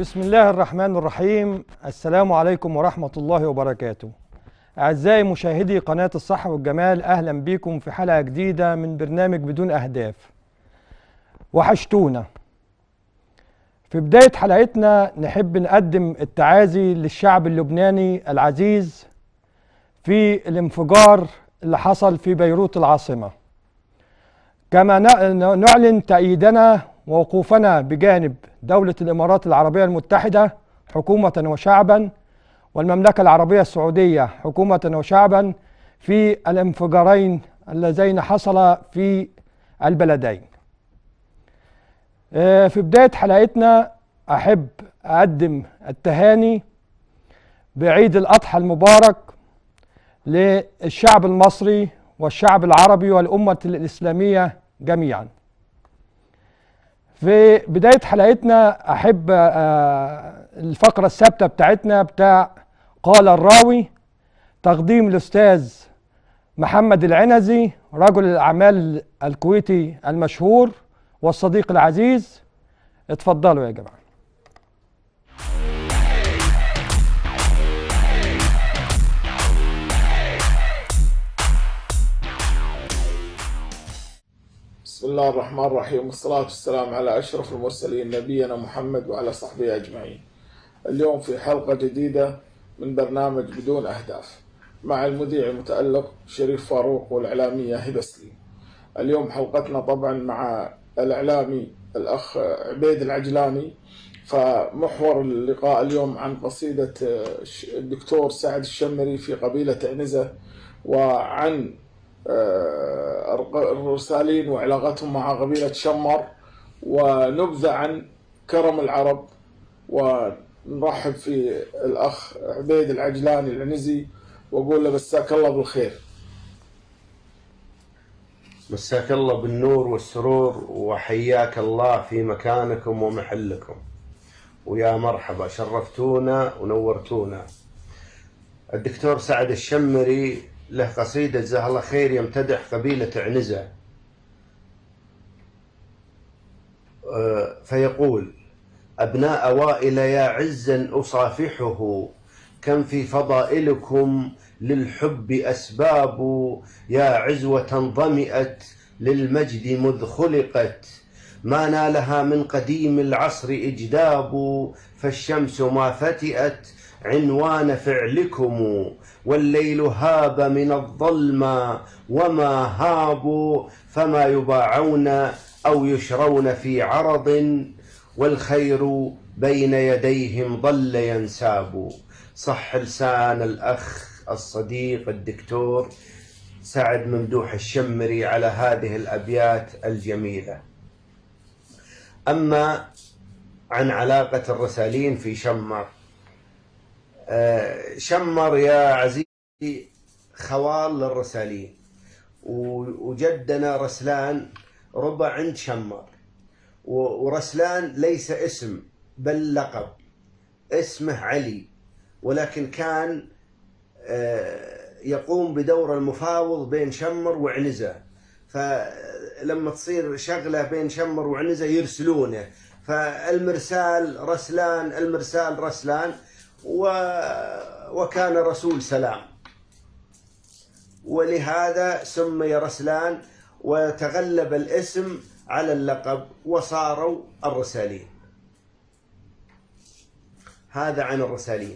بسم الله الرحمن الرحيم السلام عليكم ورحمة الله وبركاته أعزائي مشاهدي قناة الصحة والجمال أهلا بكم في حلقة جديدة من برنامج بدون أهداف وحشتونا في بداية حلقتنا نحب نقدم التعازي للشعب اللبناني العزيز في الانفجار اللي حصل في بيروت العاصمة كما ن- نعلن تأييدنا ووقوفنا بجانب دولة الإمارات العربية المتحدة حكومة وشعبا والمملكة العربية السعودية حكومة وشعبا في الانفجارين اللذين حصلا في البلدين آه، في بداية حلقتنا أحب أقدم التهاني بعيد الأضحى المبارك للشعب المصري والشعب العربي والأمة الإسلامية جميعا في بداية حلقتنا أحب آه، الفقرة الثابتة بتاعتنا بتاع قال الراوي تقديم الأستاذ محمد العنزي رجل الأعمال الكويتي المشهور والصديق العزيز اتفضلوا يا جماعة بسم الله الرحمن الرحيم والصلاة والسلام على أشرف المرسلين نبينا محمد وعلى صحبه أجمعين اليوم في حلقة جديدة من برنامج بدون أهداف مع المذيع المتألق شريف فاروق والإعلامية هبة سليم اليوم حلقتنا طبعا مع الإعلامي الأخ عبيد العجلاني فمحور اللقاء اليوم عن قصيدة الدكتور سعد الشمري في قبيلة عنزة وعن آه، الرسالين وعلاقتهم مع قبيلة شمر ونبذة عن كرم العرب ونرحب في الأخ عبيد العجلاني العنزي وأقول له مساك الله بالخير مساك الله بالنور والسرور وحياك الله في مكانكم ومحلكم ويا مرحبا شرفتونا ونورتونا الدكتور سعد الشمري له قصيدة جزاه الله خير يمتدح قبيلة عنزة آه، فيقول أبناء وائل يا عزا أصافحه كم في فضائلكم للحب أسباب يا عزوة ضمئت للمجد مذ خلقت ما نالها من قديم العصر إجداب فالشمس ما فتئت عنوان فعلكم والليل هاب من الظلمة وما هابوا فما يباعون أو يشرون في عرض والخير بين يديهم ظل ينساب صح لسان الأخ الصديق الدكتور سعد ممدوح الشمري على هذه الأبيات الجميلة أما عن علاقة الرسالين في شمر آه، شمر يا عزيزي خوال للرسالين و- وجدنا رسلان ربع عند شمر و- ورسلان ليس اسم بل لقب اسمه علي ولكن كان آه، يقوم بدور المفاوض بين شمر وعنزة فلما تصير شغلة بين شمر وعنزة يرسلونه فالمرسال رسلان المرسال رسلان و... وكان رسول سلام ولهذا سمي رسلان وتغلب الاسم على اللقب وصاروا الرسالين هذا عن الرسالين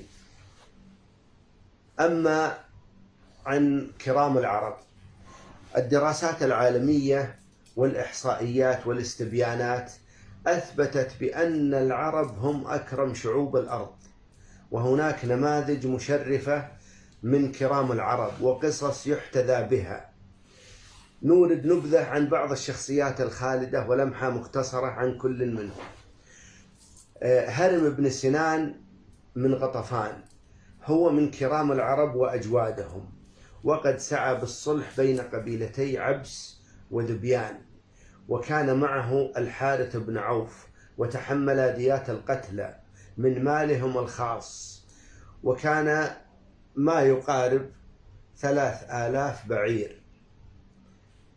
أما عن كرام العرب الدراسات العالمية والإحصائيات والاستبيانات أثبتت بأن العرب هم أكرم شعوب الأرض وهناك نماذج مشرفة من كرام العرب وقصص يحتذى بها نورد نبذة عن بعض الشخصيات الخالدة ولمحة مختصرة عن كل منهم آه، هرم بن سنان من غطفان هو من كرام العرب وأجوادهم وقد سعى بالصلح بين قبيلتي عبس وذبيان وكان معه الحارث بن عوف وتحمل ديات القتلى من مالهم الخاص وكان ما يقارب ثلاث آلاف بعير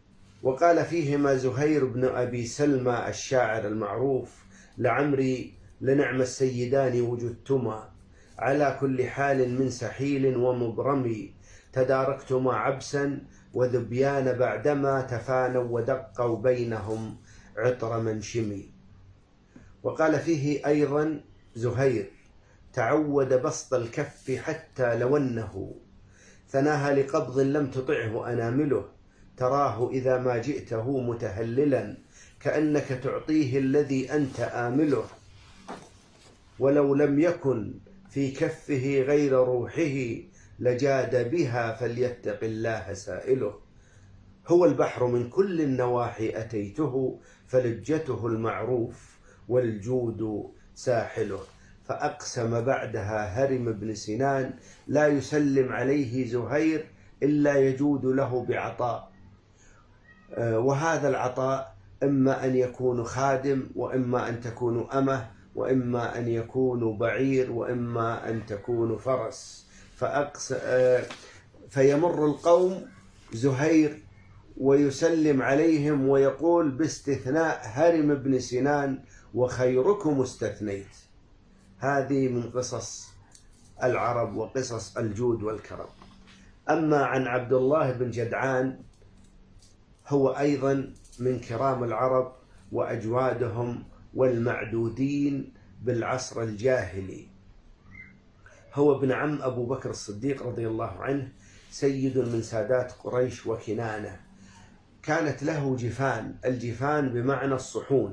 وقال فيهما زهير بن أبي سلمى الشاعر المعروف لعمري لنعم السيدان وجدتما على كل حال من سحيل ومبرم تداركتما عبسا وذبيان بعدما تفانوا ودقوا بينهم عطر منشم وقال فيه أيضا زهير تعود بسط الكف حتى لو أنه ثناها لقبض لم تطعه أنامله تراه إذا ما جئته متهللا كأنك تعطيه الذي أنت آمله ولو لم يكن في كفه غير روحه لجاد بها فليتق الله سائله هو البحر من كل النواحي أتيته فلجته المعروف والجود ساحله فأقسم بعدها هرم بن سنان لا يسلم عليه زهير إلا يجود له بعطاء آه، وهذا العطاء إما أن يكون خادم وإما أن تكون أمه وإما أن يكون بعير وإما أن تكون فرس فأقس آه، فيمر القوم زهير ويسلم عليهم ويقول باستثناء هرم بن سنان وخيركم استثنيت هذه من قصص العرب وقصص الجود والكرم أما عن عبد الله بن جدعان هو أيضا من كرام العرب وأجوادهم والمعدودين بالعصر الجاهلي هو ابن عم أبو بكر الصديق رضي الله عنه سيد من سادات قريش وكنانة كانت له جفان الجفان بمعنى الصحون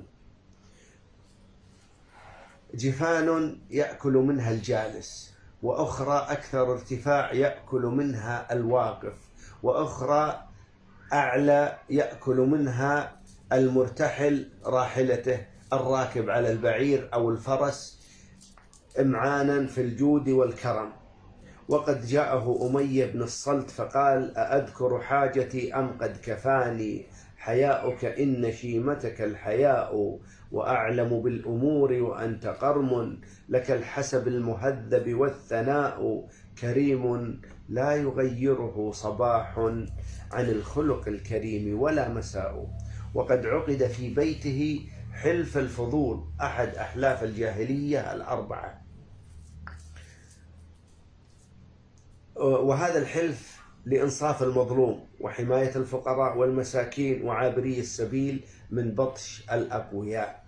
جفان يأكل منها الجالس وأخرى أكثر ارتفاع يأكل منها الواقف وأخرى أعلى يأكل منها المرتحل راحلته الراكب على البعير أو الفرس إمعانا في الجود والكرم وقد جاءه أمية بن الصلت فقال أأذكر حاجتي أم قد كفاني حياؤك إن شيمتك الحياء وأعلم بالأمور وأنت قرم لك الحسب المهذب والثناء كريم لا يغيره صباح عن الخلق الكريم ولا مساء وقد عقد في بيته حلف الفضول أحد أحلاف الجاهلية الأربعة وهذا الحلف لإنصاف المظلوم وحماية الفقراء والمساكين وعابري السبيل من بطش الأقوياء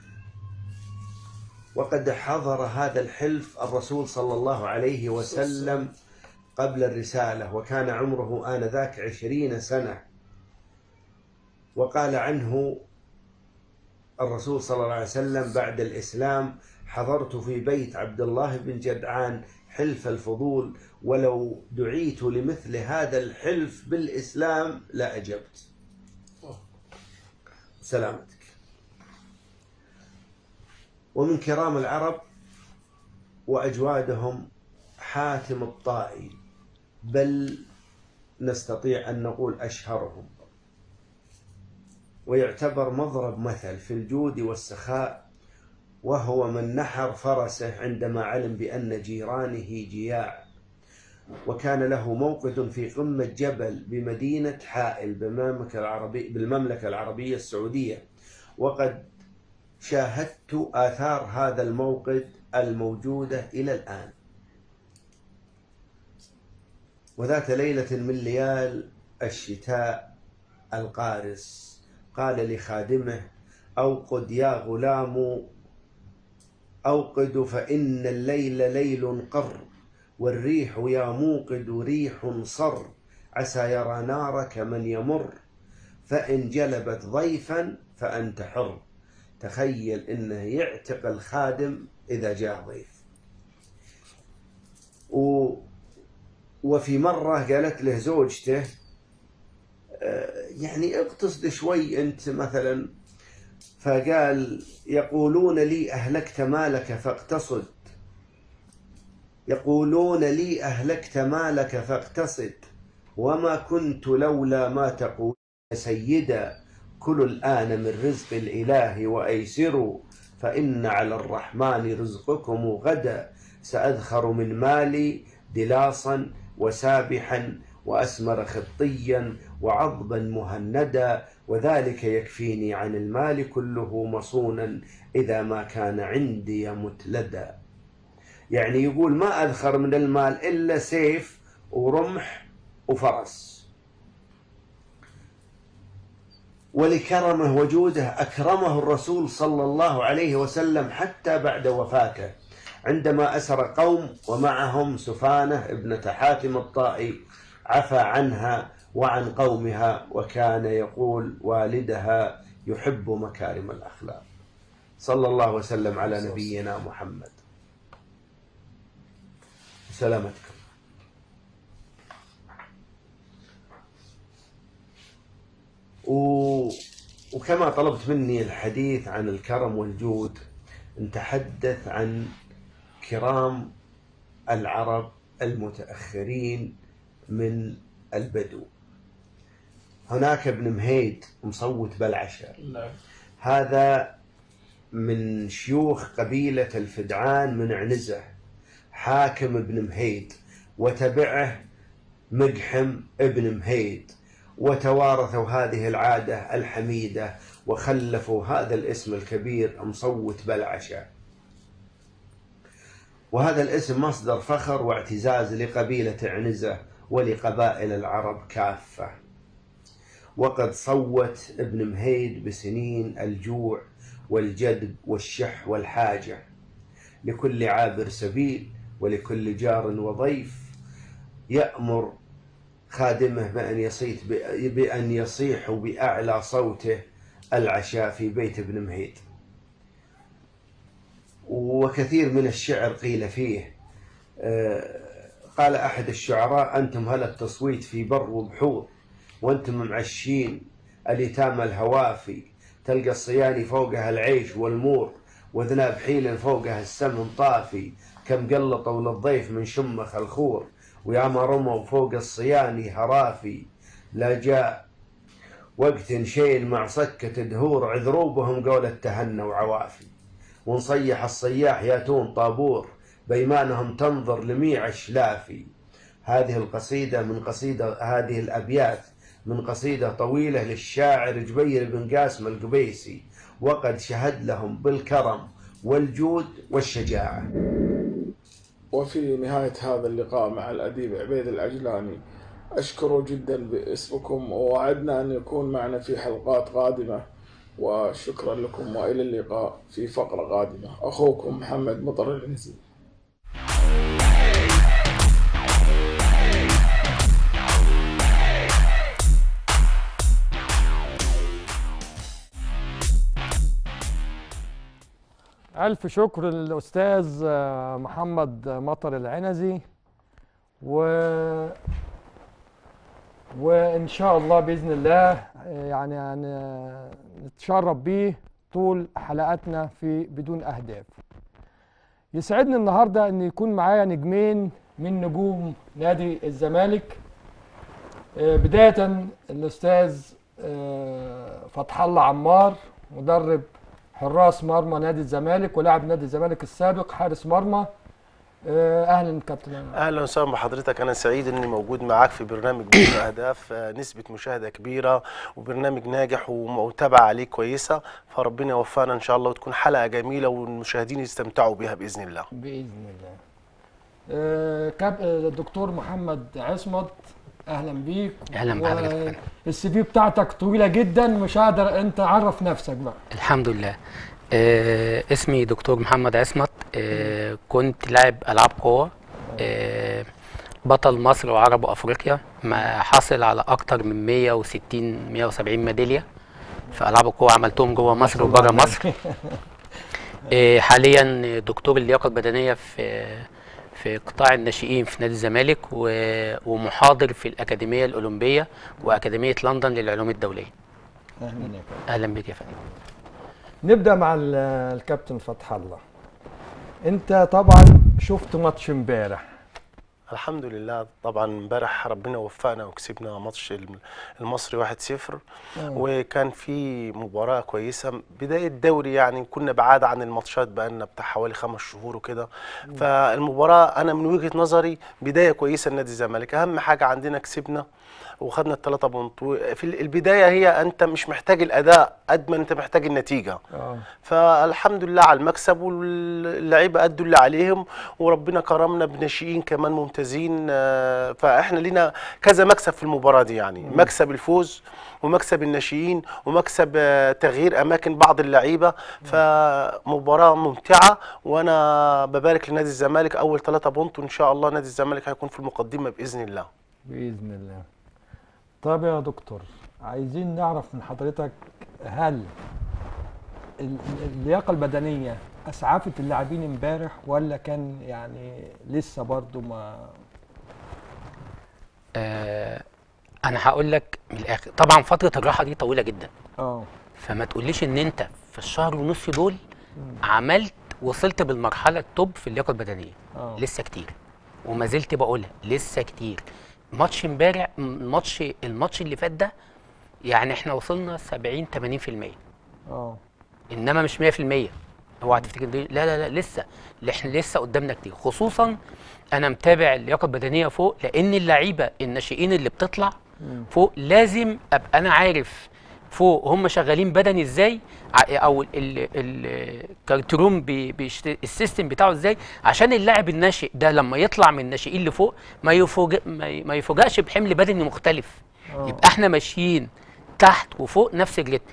وقد حضر هذا الحلف الرسول صلى الله عليه وسلم قبل الرسالة وكان عمره آنذاك عشرين سنة وقال عنه الرسول صلى الله عليه وسلم بعد الإسلام حضرت في بيت عبد الله بن جدعان حلف الفضول ولو دعيت لمثل هذا الحلف بالإسلام لأجبت سلامتك ومن كرام العرب وأجوادهم حاتم الطائي بل نستطيع أن نقول أشهرهم ويعتبر مضرب مثل في الجود والسخاء وهو من نحر فرسه عندما علم بأن جيرانه جياع وكان له موقد في قمة جبل بمدينة حائل بالمملكة العربية, بالمملكة العربية السعودية وقد شاهدت آثار هذا الموقد الموجودة إلى الآن وذات ليلة من ليال الشتاء القارس قال لخادمه أوقد يا غلام أوقد فإن الليل ليل قر والريح يا موقد ريح صر عسى يرى نارك من يمر فإن جلبت ضيفا فأنت حر تخيل انه يعتق الخادم اذا جاء ضيف و وفي مرة قالت له زوجته آه، يعني اقتصد شوي انت مثلا فقال يقولون لي اهلكت مالك فاقتصد يقولون لي اهلكت مالك فاقتصد وما كنت لولا ما تقول سيدا كلوا الآن من رزق الإله وأيسروا فإن على الرحمن رزقكم غدا سأذخر من مالي دلاصا وسابحا وأسمر خطيا وعضبا مهندا وذلك يكفيني عن المال كله مصونا إذا ما كان عندي متلدا يعني يقول ما أذخر من المال إلا سيف ورمح وفرس ولكرمه وجوده أكرمه الرسول صلى الله عليه وسلم حتى بعد وفاته عندما أسر قوم ومعهم سفانة ابنة حاتم الطائي عفى عنها وعن قومها وكان يقول والدها يحب مكارم الأخلاق صلى الله وسلم على نبينا محمد سلامتكم و... وكما طلبت مني الحديث عن الكرم والجود نتحدث عن كرام العرب المتأخرين من البدو هناك ابن مهيد مصوت بلعشة نعم هذا من شيوخ قبيلة الفدعان من عنزة حاكم ابن مهيد وتبعه مقحم ابن مهيد وتوارثوا هذه العادة الحميدة وخلفوا هذا الاسم الكبير مصوت بلعشة وهذا الاسم مصدر فخر واعتزاز لقبيلة عنزة ولقبائل العرب كافة وقد صوت ابن مهيد بسنين الجوع والجدب والشح والحاجة لكل عابر سبيل ولكل جار وضيف يأمر خادمه بأن يصيت بأن يصيح بأعلى صوته العشاء في بيت ابن مهيد وكثير من الشعر قيل فيه آه، قال أحد الشعراء أنتم هل التصويت في بر وبحور وأنتم معشين اليتامى الهوافي تلقى الصياني فوقها العيش والمور وذناب حيل فوقها السمن طافي كم قلطوا للضيف من شمخ الخور ويا ما رموا فوق الصياني هرافي لا جاء وقت شيل مع سكة دهور عذروبهم قول التهنى وعوافي ونصيح الصياح ياتون طابور بيمانهم تنظر لميع الشلافي هذه القصيدة من قصيدة هذه الأبيات من قصيدة طويلة للشاعر جبير بن قاسم القبيسي وقد شهد لهم بالكرم والجود والشجاعة وفي نهاية هذا اللقاء مع الأديب عبيد العجلاني أشكره جدا باسمكم ووعدنا أن يكون معنا في حلقات قادمة وشكرا لكم وإلى اللقاء في فقرة قادمة أخوكم محمد مطر العنزي ألف شكر للأستاذ آه، محمد مطر العنزي و وإن شاء الله بإذن الله آه، يعني هن- نتشرف بيه طول حلقاتنا في بدون أهداف يسعدني النهاردة أن يكون معايا نجمين من نجوم نادي الزمالك آه، بداية الأستاذ آه، فتح الله عمار مدرب حراس مرمى نادي الزمالك ولاعب نادي الزمالك السابق حارس مرمى آه، اهلا كابتن اهلا وسهلا بحضرتك انا سعيد اني موجود معاك في برنامج بدون اهداف آه، نسبه مشاهده كبيره وبرنامج ناجح ومتابعه عليه كويسه فربنا يوفقنا ان شاء الله وتكون حلقه جميله والمشاهدين يستمتعوا بها باذن الله باذن الله آه، كاب آه، الدكتور محمد عصمت اهلا بيك أهلا بحضرتك. السي في بتاعتك طويله جدا مش هقدر انت عرف نفسك بقى الحمد لله آه اسمي دكتور محمد عصمت آه كنت لاعب العاب قوه آه بطل مصر وعرب وافريقيا ما حاصل على اكتر من 160 170 ميداليه في العاب القوه عملتهم جوه مصر وبره مصر آه حاليا دكتور اللياقه البدنيه في في قطاع الناشئين في نادي الزمالك و- ومحاضر في الاكاديميه الاولمبيه واكاديميه لندن للعلوم الدوليه اهلا يا كابتن اهلا بك يا فندم نبدا مع ال- الكابتن فتح الله انت طبعا شفت ماتش امبارح الحمد لله طبعا امبارح ربنا وفقنا وكسبنا ماتش الم- المصري 1-0 وكان في مباراة كويسة بداية دوري يعني كنا بعاد عن الماتشات بقالنا بتاع حوالي خمس شهور وكده فالمباراة أنا من وجهة نظري بداية كويسة لنادي الزمالك أهم حاجة عندنا كسبنا وخدنا الثلاثة بونت في البداية هي أنت مش محتاج الأداء قد ما أنت محتاج النتيجة اه فالحمد لله على المكسب واللعيبه ادوا اللي عليهم وربنا كرمنا بناشئين كمان ممتازين آه، فاحنا لينا كذا مكسب في المباراه دي يعني مكسب الفوز ومكسب الناشئين ومكسب آه، تغيير اماكن بعض اللعيبه فمباراه ممتعه وانا ببارك لنادي الزمالك اول ثلاثة بونت وان شاء الله نادي الزمالك هيكون في المقدمه باذن الله باذن الله طب يا دكتور عايزين نعرف من حضرتك هل ال- اللياقه البدنيه اسعفت اللاعبين امبارح ولا كان يعني لسه برضو ما آه انا هقول لك من الاخر طبعا فتره الراحه دي طويله جدا اه فما تقوليش ان انت في الشهر ونص دول عملت وصلت بالمرحله التوب في اللياقه البدنيه اه لسه كتير وما زلت بقولها لسه كتير ماتش امبارح الماتش الماتش اللي فات ده يعني احنا وصلنا 70 80% اه انما مش 100% اوعى تفتكر دي لا لا لا لسه لا احنا لسه قدامنا كتير خصوصا انا متابع اللياقه البدنيه فوق لان اللعيبه الناشئين اللي بتطلع فوق لازم ابقى انا عارف فوق هم شغالين بدني ازاي ع- او ال- ال- الكارتروم بي- بيشت- السيستم بتاعه ازاي عشان اللاعب الناشئ ده لما يطلع من الناشئين لفوق ما يفوجئ ما ي- ما يفوجئش بحمل بدني مختلف آه. يبقى احنا ماشيين تحت وفوق نفس الريتم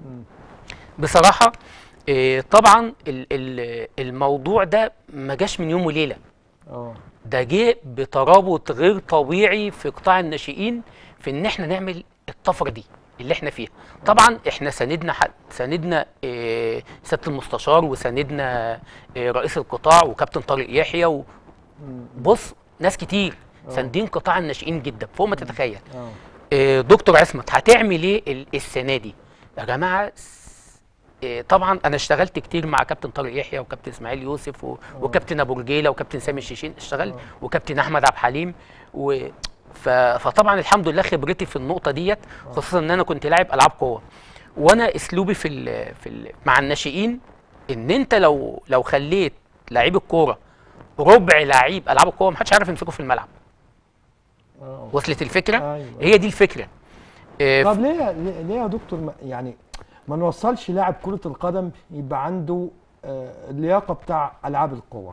بصراحه آه، طبعا ال- ال- الموضوع ده ما جاش من يوم وليله اه ده جه بترابط غير طبيعي في قطاع الناشئين في ان احنا نعمل الطفره دي اللي احنا فيها طبعا احنا ساندنا حد ساندنا آه، سياده المستشار وساندنا آه، رئيس القطاع وكابتن طارق يحيى و- بص ناس كتير ساندين قطاع الناشئين جدا فوق ما تتخيل اه آه، دكتور عصمت هتعمل ايه ال- السنه دي يا جماعه س- آه، طبعا انا اشتغلت كتير مع كابتن طارق يحيى وكابتن اسماعيل يوسف و... وكابتن ابو رجيله وكابتن سامي الشيشين اشتغلت وكابتن احمد عبد الحليم و... ف... فطبعا الحمد لله خبرتي في النقطه ديت خصوصا ان انا كنت لاعب العاب قوه وانا اسلوبي في ال... في ال... مع الناشئين ان انت لو لو خليت لعيب الكوره ربع لعيب العاب القوه محدش عارف يمسكه في الملعب اه وصلت الفكره أيوة. هي دي الفكره آه، طب ليه ليه ليه يا دكتور ما- يعني ما نوصلش لاعب كرة القدم يبقى عنده آه، اللياقة بتاع ألعاب القوة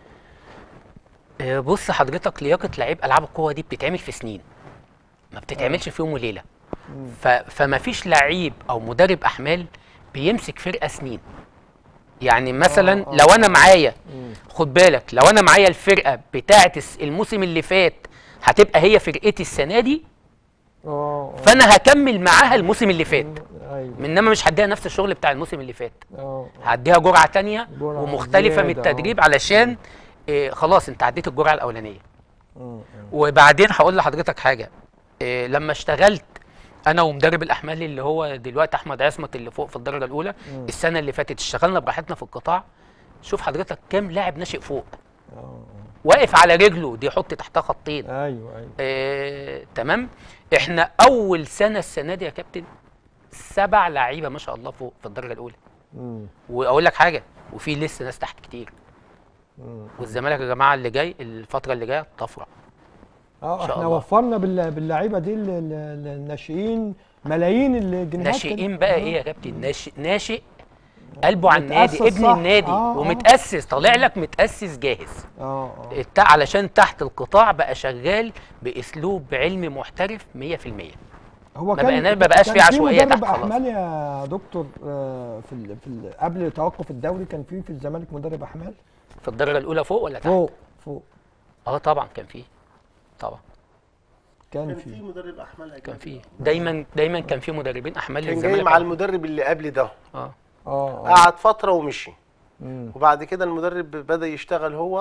آه، بص حضرتك لياقه لعيب العاب القوه دي بتتعمل في سنين ما بتتعملش في يوم وليله ف... فما فيش لعيب او مدرب احمال بيمسك فرقه سنين يعني مثلا آه، آه. لو انا معايا خد بالك لو انا معايا الفرقه بتاعه الس- الموسم اللي فات هتبقى هي فرقتي السنه دي اه فانا هكمل معاها الموسم اللي فات ايوه انما مش هديها نفس الشغل بتاع الموسم اللي فات اه هديها جرعه تانية جرعة ومختلفه من زيادة، آه. التدريب علشان إيه خلاص انت عديت الجرعه الاولانيه آه، وبعدين هقول لحضرتك حاجه إيه لما اشتغلت انا ومدرب الاحمال اللي هو دلوقتي احمد عصمت اللي فوق في الدرجه الاولى السنه اللي فاتت اشتغلنا براحتنا في القطاع شوف حضرتك كام لاعب ناشئ فوق اه واقف على رجله دي حط تحتها خطين آه. ايوه ايوه إيه تمام احنا اول سنه السنه دي يا كابتن سبع لعيبه ما شاء الله فوق في الدرجه الاولى مم. واقول لك حاجه وفي لسه ناس تحت كتير مم. والزمالك يا جماعه اللي جاي الفتره اللي جايه طفره اه شاء احنا الله. وفرنا بال- باللعيبه دي لل- لل- للناشئين ملايين الجنيهات ناشئين كده. بقى آه. ايه يا كابتن ناشئ ناشئ قلبه على متأسس النادي ابن صح. النادي آه، آه. ومتاسس طالع لك متاسس جاهز اه اه الت- علشان تحت القطاع بقى شغال باسلوب علمي محترف 100% هو ما بقينا- ما بقاش كان في عشوائية مدرب تحت خلاص. احمال يا دكتور آه، في ال في ال قبل توقف الدوري كان في في الزمالك مدرب احمال في الدرجه الاولى فوق ولا تحت فوق فوق اه طبعا كان فيه طبعا كان في مدرب احمال كان فيه دايما دايما كان في مدربين احمال كان للزمالك جاي مع على- المدرب اللي قبل ده اه اه اه قعد فتره ومشي مم. وبعد كده المدرب بدا يشتغل هو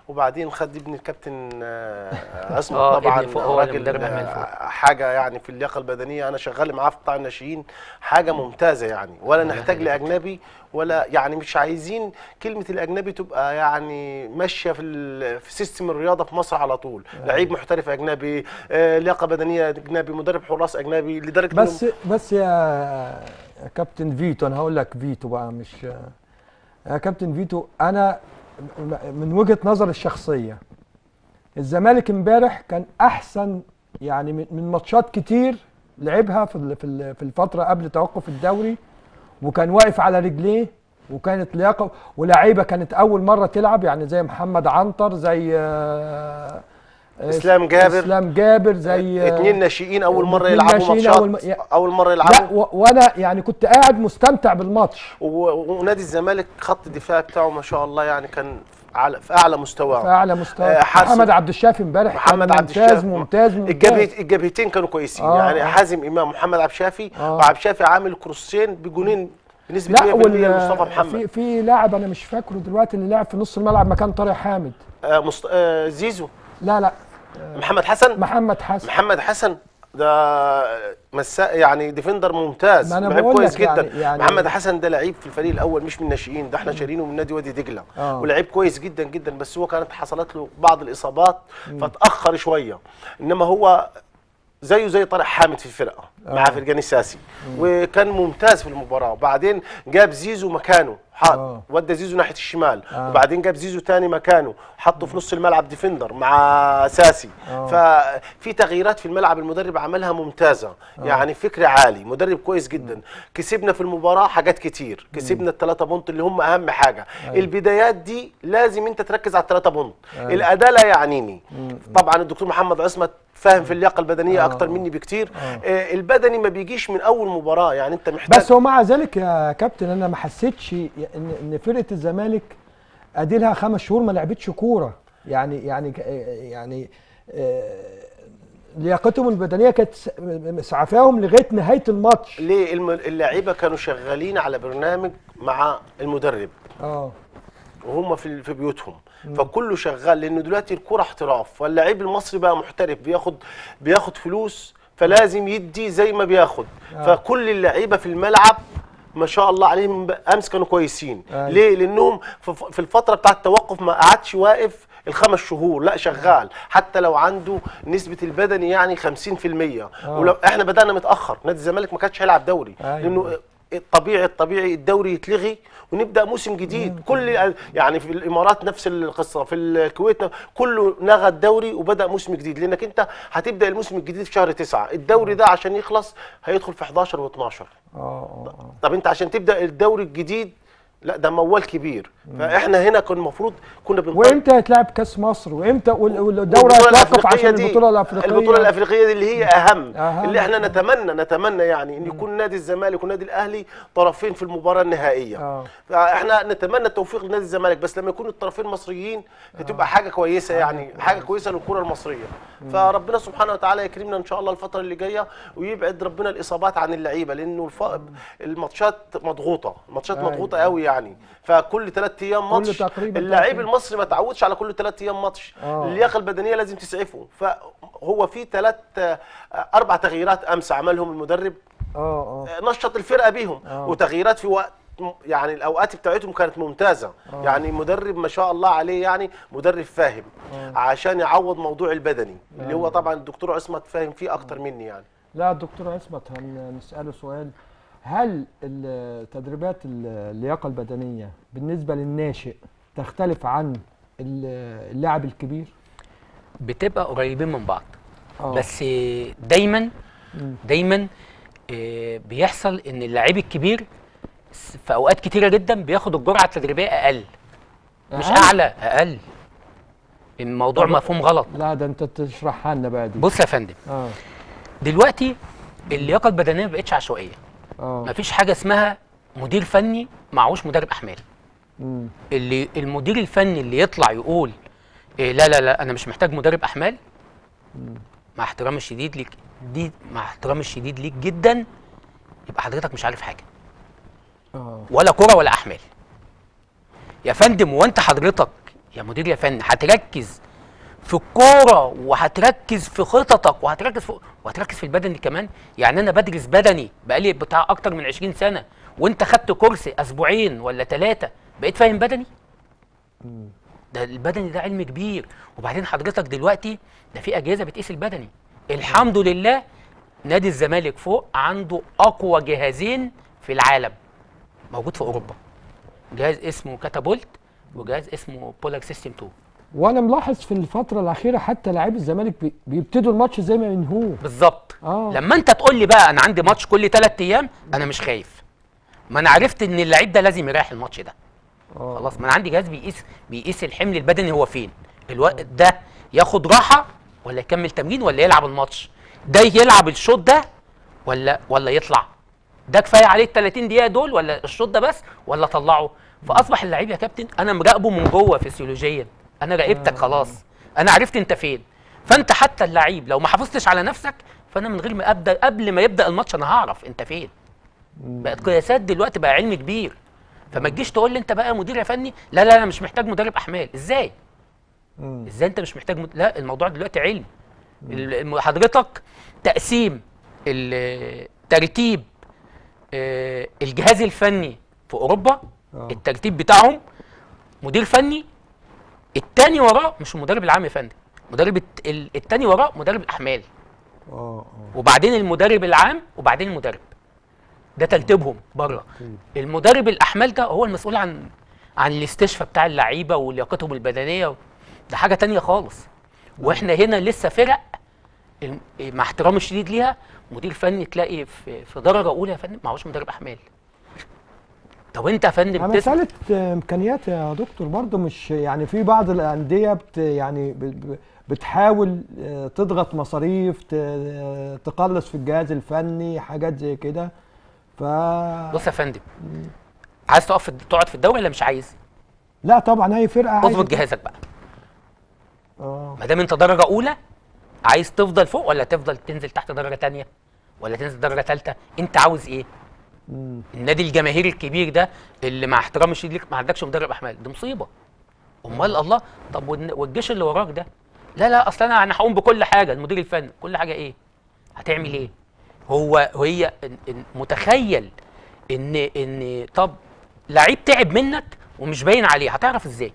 وبعدين خد ابن الكابتن آه، عصمت آه، طبعا ابني فوق هو اللي راجل مدرب أحمال آه، فوق. حاجه يعني في اللياقه البدنيه انا شغال معاه في قطاع الناشئين حاجه ممتازه يعني ولا نحتاج لاجنبي ولا يعني مش عايزين كلمه الاجنبي تبقى يعني ماشيه في ال- في سيستم الرياضه في مصر على طول لعيب محترف اجنبي آه، لياقه بدنيه اجنبي مدرب حراس اجنبي لدرجه بس إنه بس يا يا كابتن فيتو انا هقول لك فيتو بقى مش يا كابتن فيتو انا م- من وجهة نظري الشخصية الزمالك امبارح كان احسن يعني من من ماتشات كتير لعبها في ال- في ال- في الفترة قبل توقف الدوري وكان واقف على رجليه وكانت لياقه ولاعيبه كانت اول مره تلعب يعني زي محمد عنتر زي آه، آه، إسلام جابر. اسلام جابر زي آه، اتنين ناشئين اول مره اتنين يلعبوا ناشئين ماتشات أول م- يا- اول مره لا يلعبوا و- وانا يعني كنت قاعد مستمتع بالماتش و- ونادي الزمالك خط الدفاع بتاعه ما شاء الله يعني كان في اعلى في اعلى في مستواه اعلى مستوى آه، حارس- محمد عبد الشافي امبارح كان محمد عبد ممتاز الشافي ممتاز ممتاز الجبهت الجبهتين كانوا كويسين آه، يعني آه. حازم امام محمد عبد الشافي آه. وعبد الشافي عامل كروسين بجونين بنسبه لا 100% لمصطفى وال محمد في في لاعب انا مش فاكره دلوقتي اللي لعب في نص الملعب مكان طارق حامد آه مست... آه زيزو لا لا محمد حسن محمد حسن محمد حسن ده مساء يعني ديفندر ممتاز ما أنا لعيب بقول كويس لك جدا يعني- يعني- محمد حسن ده لعيب في الفريق الاول مش من الناشئين ده احنا شارينه من نادي وادي دجله آه. ولعيب كويس جدا جدا بس هو كانت حصلت له بعض الاصابات فتاخر شويه انما هو زيه زي طارق حامد في الفرقه مع فرجاني الساسي وكان ممتاز في المباراه وبعدين جاب زيزو مكانه حط آه. ودى زيزو ناحيه الشمال آه. وبعدين جاب زيزو تاني مكانه حطه في نص الملعب ديفندر مع ساسي آه. ففي تغييرات في الملعب المدرب عملها ممتازه يعني فكر عالي مدرب كويس جدا كسبنا في المباراه حاجات كتير كسبنا الثلاثه بونت اللي هم اهم حاجه البدايات دي لازم انت تركز على الثلاثه بونت الاداء لا يعنيني طبعا الدكتور محمد عصمت فاهم في اللياقه البدنيه آه. اكتر مني بكتير آه البدني ما بيجيش من اول مباراه يعني انت محتاج بس ومع ذلك يا كابتن انا ما حسيتش ان ان فرقه الزمالك ادي لها خمس شهور ما لعبتش كوره يعني يعني يعني آه، لياقتهم البدنيه كانت س- مسعفاهم لغايه نهايه الماتش ليه الم- اللعيبه كانوا شغالين على برنامج مع المدرب اه وهم في في بيوتهم فكله شغال لانه دلوقتي الكوره احتراف واللعيب المصري بقى محترف بياخد بياخد فلوس فلازم يدي زي ما بياخد آه. فكل اللعيبه في الملعب ما شاء الله عليهم ب- امس كانوا كويسين أيوة. ليه لانهم في في الفتره بتاعه التوقف ما قعدش واقف الخمس شهور لا شغال حتى لو عنده نسبه البدني يعني 50% آه. ولو احنا بدانا متاخر نادي الزمالك ما كانش هيلعب دوري أيوة. لانه الطبيعي الطبيعي الدوري يتلغي ونبدا موسم جديد كل يعني في الامارات نفس القصه في الكويت كله لغى الدوري وبدا موسم جديد لانك انت هتبدا الموسم الجديد في شهر تسعة الدوري ده عشان يخلص هيدخل في 11 و12 اه اه طب انت عشان تبدا الدوري الجديد لا ده موال كبير فاحنا هنا كان المفروض كنا بنطلع وامتى هيتلعب كاس مصر وامتى وال- والدوره البطولة هتوقف الأفريقية عشان دي- البطوله الافريقيه البطولة الأفريقية دي اللي هي أهم, أهم. اللي احنا نتمنى نتمنى يعني إن يكون نادي الزمالك ونادي الأهلي طرفين في المباراة النهائية آه. فاحنا نتمنى التوفيق لنادي الزمالك بس لما يكون الطرفين مصريين هتبقى حاجة كويسة يعني حاجة كويسة للكرة المصرية فربنا سبحانه وتعالى يكرمنا إن شاء الله الفترة اللي جاية ويبعد ربنا الإصابات عن اللعيبة لأنه الف... الماتشات مضغوطة الماتشات أيوة. مضغوطة قوي يعني فكل ثلاث أيام كل ماتش تقريباً اللعيب تلات أيام. المصري ما تعودش على كل ثلاث أيام ماتش آه. اللياقه البدنيه لازم تسعفه فهو في ثلاث اربع تغييرات امس عملهم المدرب اه اه آه، نشط الفرقه بيهم آه. وتغييرات في وقت م- يعني الاوقات بتاعتهم كانت ممتازه آه. يعني مدرب ما شاء الله عليه يعني مدرب فاهم آه. عشان يعوض موضوع البدني اللي هو أيوة. طبعا الدكتور عصمت فاهم فيه اكتر مني يعني لا الدكتور عصمت هنسأله سؤال هل التدريبات اللياقة البدنية بالنسبة للناشئ تختلف عن ال- اللاعب الكبير؟ بتبقى قريبين من بعض آه. بس دايما مم. دايما آه، بيحصل ان اللعيب الكبير س- في اوقات كتيره جدا بياخد الجرعه التدريبيه اقل مش أقل؟ اعلى اقل الموضوع طب- مفهوم غلط لا ده انت تشرحها لنا بقى دي بص يا فندم اه دلوقتي اللياقه البدنيه ما بقتش عشوائيه اه مفيش حاجه اسمها مدير فني معهوش مدرب احمال مم. اللي المدير الفني اللي يطلع يقول إيه لا لا لا انا مش محتاج مدرب احمال مع احترامي الشديد ليك دي مع احترامي الشديد ليك جدا يبقى حضرتك مش عارف حاجه اه ولا كرة ولا احمال يا فندم وانت حضرتك يا مدير يا فني هتركز في الكوره وهتركز في خططك وهتركز في وهتركز في البدني كمان يعني انا بدرس بدني بقالي بتاع اكتر من 20 سنه وانت خدت كورس اسبوعين ولا ثلاثه بقيت فاهم بدني ده البدني ده علم كبير وبعدين حضرتك دلوقتي ده في اجهزه بتقيس البدني الحمد لله نادي الزمالك فوق عنده اقوى جهازين في العالم موجود في اوروبا جهاز اسمه كاتابولت وجهاز اسمه بولار سيستم 2 وانا ملاحظ في الفتره الاخيره حتى لاعبي الزمالك بي- بيبتدوا الماتش زي ما ينهوه بالظبط آه. لما انت تقول لي بقى انا عندي ماتش كل ثلاث ايام انا مش خايف ما انا عرفت ان اللعيب ده لازم يريح الماتش ده آه. خلاص ما انا عندي جهاز بيقيس بيقيس الحمل البدني هو فين الوقت ده ياخد راحه ولا يكمل تمرين ولا يلعب الماتش ده يلعب الشوط ده ولا ولا يطلع ده كفايه عليه ال 30 دقيقه دول ولا الشوط ده بس ولا طلعه فاصبح اللعيب يا كابتن انا مراقبه من جوه فسيولوجيا انا راقبتك خلاص انا عرفت انت فين فانت حتى اللعيب لو ما حافظتش على نفسك فانا من غير ما ابدا قبل ما يبدا الماتش انا هعرف انت فين بقت قياسات دلوقتي بقى علم كبير فما تجيش تقول لي انت بقى مدير يا فني لا لا انا مش محتاج مدرب احمال ازاي مم. ازاي انت مش محتاج مد... لا الموضوع دلوقتي علم ال- الم- حضرتك تقسيم ال- ترتيب آه، الجهاز الفني في اوروبا آه. الترتيب بتاعهم مدير فني التاني وراه مش المدرب العام يا فندم المدرب الت- ال- التاني وراه مدرب الاحمال اه اه وبعدين المدرب العام وبعدين المدرب ده ترتيبهم بره المدرب الاحمال ده هو المسؤول عن عن الاستشفاء بتاع اللعيبه ولياقتهم البدنيه و... ده حاجه تانية خالص واحنا هنا لسه فرق الم- مع احترامي الشديد ليها مدير فني تلاقي في في درجه اولى يا فندم معهوش مدرب احمال طب انت يا فندم تسمع مسألة آه، إمكانيات يا دكتور برضه مش يعني في بعض الأندية بت يعني ب- ب- بتحاول آه، تضغط مصاريف ت- آه، تقلص في الجهاز الفني حاجات زي كده ف بص يا فندم عايز تقف في تقعد في الدوري ولا مش عايز؟ لا طبعا أي فرقة عايزة اظبط جهازك بقى اه ما دام انت درجه اولى عايز تفضل فوق ولا تفضل تنزل تحت درجه تانية ولا تنزل درجه ثالثه انت عاوز ايه مم. النادي الجماهيري الكبير ده اللي مع احترامي الشديد ليك ما عندكش مدرب احمال دي مصيبه امال الله طب والن- والجيش اللي وراك ده لا لا اصل انا انا هقوم بكل حاجه المدير الفني كل حاجه ايه هتعمل ايه هو هي إن- إن متخيل ان ان طب لعيب تعب منك ومش باين عليه هتعرف ازاي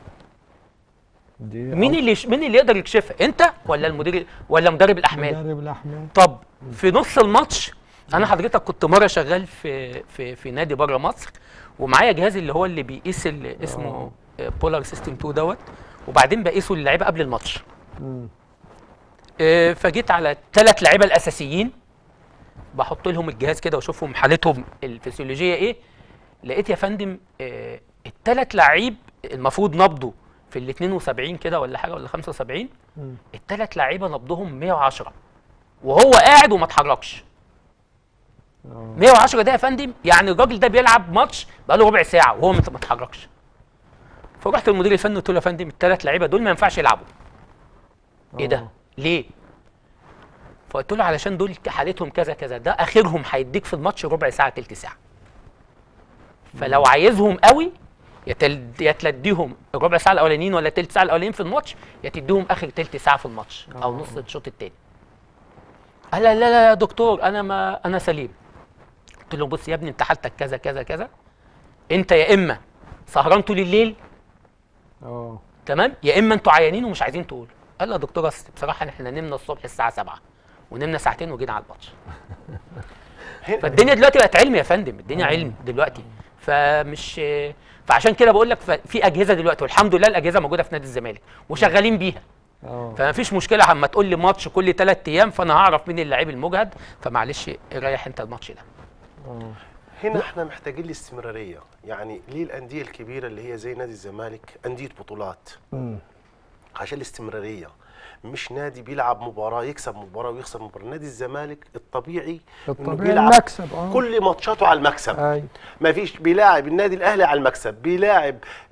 دي مين اللي مين اللي يقدر يكشفها انت ولا المدير ولا مدرب الاحمال مدرب الأحمال طب في نص الماتش انا حضرتك كنت مره شغال في في في نادي بره مصر ومعايا جهاز اللي هو اللي بيقيس اللي اسمه بولار سيستم 2 دوت وبعدين بقيسه للعيبه قبل الماتش مم. آه، فجيت على ثلاث لعيبه الاساسيين بحط لهم الجهاز كده واشوفهم حالتهم الفسيولوجيه ايه لقيت يا فندم الثلاث لعيب المفروض نبضه في ال 72 كده ولا حاجه ولا 75 مم. الثلاث لعيبه نبضهم 110 وهو قاعد وما اتحركش آه. 110 ده يا فندم يعني الراجل ده بيلعب ماتش بقاله ربع ساعه وهو ما اتحركش فرحت للمدير الفني قلت له يا فندم الثلاث لعيبه دول ما ينفعش يلعبوا ايه ده آه. ليه فقلت له علشان دول حالتهم كذا كذا ده اخرهم هيديك في الماتش ربع ساعه تلت ساعه فلو عايزهم قوي يا تل- يا تلديهم الربع ساعه الاولانيين ولا تلت ساعه الاولانيين في الماتش يا تديهم اخر تلت ساعه في الماتش او نص الشوط التاني قال لا لا لا يا دكتور انا ما انا سليم قلت له بص يا ابني انت حالتك كذا كذا كذا انت يا اما سهران طول الليل اه تمام يا اما انتوا عيانين ومش عايزين تقولوا قال له يا دكتور أصل بصراحه احنا نمنا الصبح الساعه 7 ونمنا ساعتين وجينا على الماتش هنا فالدنيا دلوقتي بقت علم يا فندم الدنيا علم دلوقتي فمش فعشان كده بقول لك ف- في اجهزه دلوقتي والحمد لله الاجهزه موجوده في نادي الزمالك وشغالين بيها اه فما فيش مشكله اما تقول لي ماتش كل ثلاث ايام فانا هعرف مين اللعيب المجهد فمعلش ريح انت الماتش ده اه هنا احنا محتاجين الاستمراريه يعني ليه الانديه الكبيره اللي هي زي نادي الزمالك انديه بطولات مم. عشان الاستمراريه مش نادي بيلعب مباراه يكسب مباراه ويخسر مباراه نادي الزمالك الطبيعي انه الطبيعي بيلعب المكسب اه كل ماتشاته على المكسب اي ما فيش بيلاعب النادي الاهلي على المكسب بيلاعب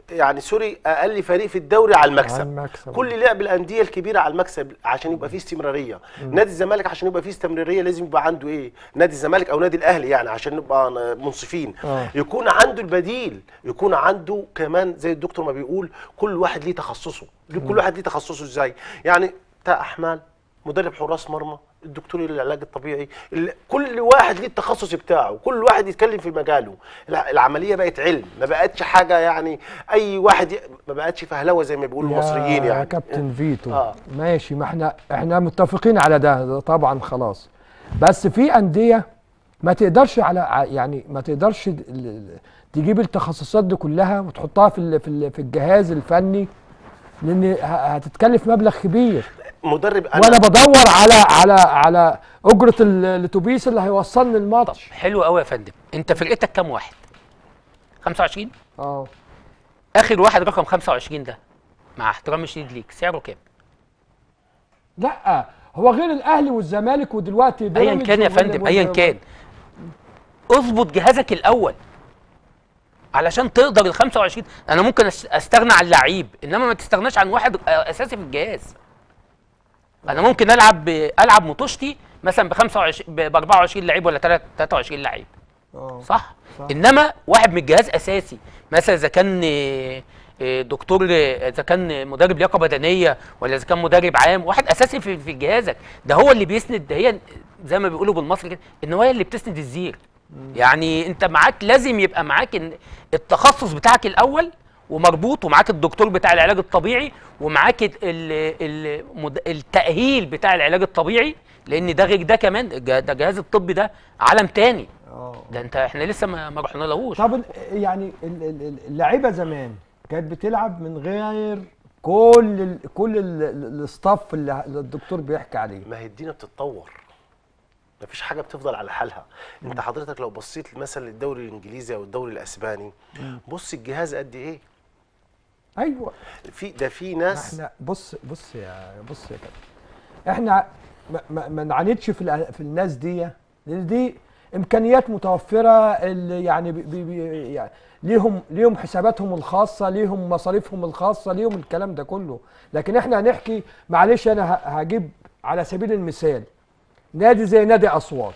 يعني سوري اقل فريق في الدوري على المكسب, على المكسب. كل لعب الانديه الكبيره على المكسب عشان يبقى فيه استمراريه نادي الزمالك عشان يبقى فيه استمراريه لازم يبقى عنده ايه نادي الزمالك او نادي الاهلي يعني عشان نبقى منصفين آه. يكون عنده البديل يكون عنده كمان زي الدكتور ما بيقول كل واحد ليه تخصصه كل واحد ليه تخصصه ازاي يعني بتاع احمال مدرب حراس مرمى الدكتور العلاج الطبيعي ال- كل واحد ليه التخصص بتاعه كل واحد يتكلم في مجاله الع- العمليه بقت علم ما بقتش حاجه يعني اي واحد ي... ما بقتش فهلوه زي ما بيقولوا المصريين يا يعني كابتن فيتو آه. ماشي ما احنا احنا متفقين على ده, ده طبعا خلاص بس في انديه ما تقدرش على ع- يعني ما تقدرش ال- ال- تجيب التخصصات دي كلها وتحطها في ال- في ال- في الجهاز الفني لان ه- هتتكلف مبلغ كبير مدرب وانا بدور على على على اجره ال- الاتوبيس اللي هيوصلني الماتش حلو قوي يا فندم انت فرقتك كام واحد 25 اه اخر واحد رقم 25 ده مع احترامي الشديد ليك سعره كام لا هو غير الاهلي والزمالك ودلوقتي ايا بيراميدز كان يا وال- فندم وال- ايا كان اظبط جهازك الاول علشان تقدر ال 25 انا ممكن أس- استغنى عن لعيب انما ما تستغناش عن واحد آه، اساسي في الجهاز انا ممكن العب ب- العب مطوشتي مثلا ب 25 ب 24 لعيب ولا 23 لعيب آه. صح؟, صح. انما واحد من الجهاز اساسي مثلا اذا كان آه، آه، دكتور آه، اذا كان مدرب لياقه بدنيه ولا اذا كان مدرب عام واحد اساسي في في جهازك ده هو اللي بيسند ده هي زي ما بيقولوا بالمصري كده النوايا اللي بتسند الزير يعني انت معاك لازم يبقى معاك إن التخصص بتاعك الاول ومربوط ومعاك الدكتور بتاع العلاج الطبيعي ومعاك ال- ال- المد- التأهيل بتاع العلاج الطبيعي لان ده غير ده كمان الج- ده الجهاز الطبي ده عالم تاني اه ده انت احنا لسه ما ما رحنا لهوش طب ال- يعني ال- ال- ال- اللعيبه زمان كانت بتلعب من غير كل ال كل ال- ال- الستاف اللي اللي الدكتور بيحكي عليه ما هي الدنيا بتتطور مفيش حاجه بتفضل على حالها انت حضرتك لو بصيت مثلا للدوري الانجليزي او الدوري الاسباني بص الجهاز قد ايه ايوه في ده في ما ناس احنا بص بص يا بص يا كابتن احنا ما, ما, ما نعاندش في الأ- في الناس دي لان دي امكانيات متوفره اللي يعني بي بي بي يعني ليهم ليهم حساباتهم الخاصه ليهم مصاريفهم الخاصه ليهم الكلام ده كله لكن احنا هنحكي معلش انا ه- هجيب على سبيل المثال نادي زي نادي اسوان